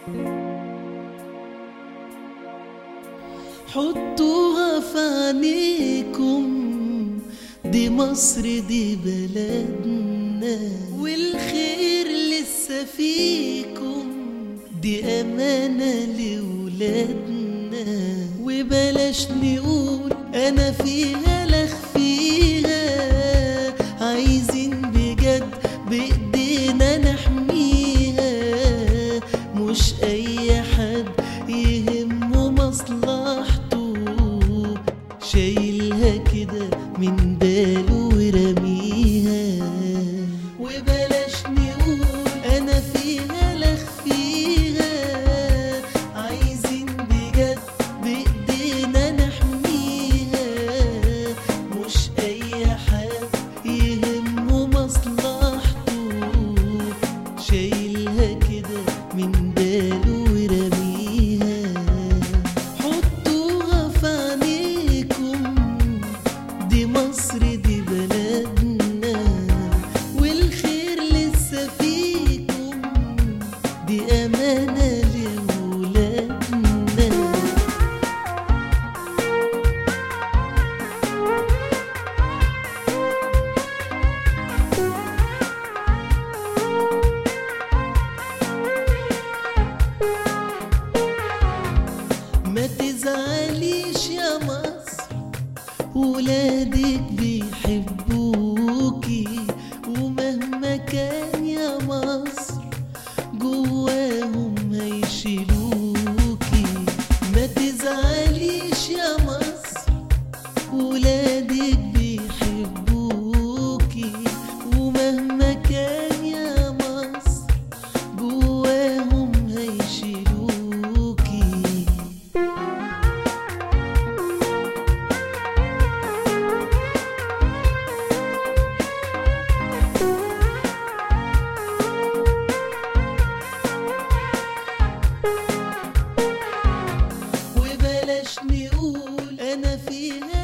حطوها في عينيكم دي مصر دي بلدنا والخير لسه فيكم دي أمانة لولادنا وبلاش نقول أنا فيها لخ فيها عايزين بجد بإيدينا نحميها مش أي حد يهمه مصلحته شايلها كده من باله ورميها وبلاش نقول أنا فيها لخ فيها عايزين بجد بإيدينا نحميها مش أي حد يهمه مصلحته شايلها كده من باله ورميها حطوها في عينيكم دي مصر دي بلدنا والخير لسه فيكم دي أمانة لولادنا ما تزعليش يا مصر ولادك بيحبوكي ومهما كان يا مصر جواهم هيشيلوكي ما تزعليش يا مصر ولادك بيحبوكي ومهما كان يا مصر جواهم هيشيلوكي وبلاش نقول انا فيها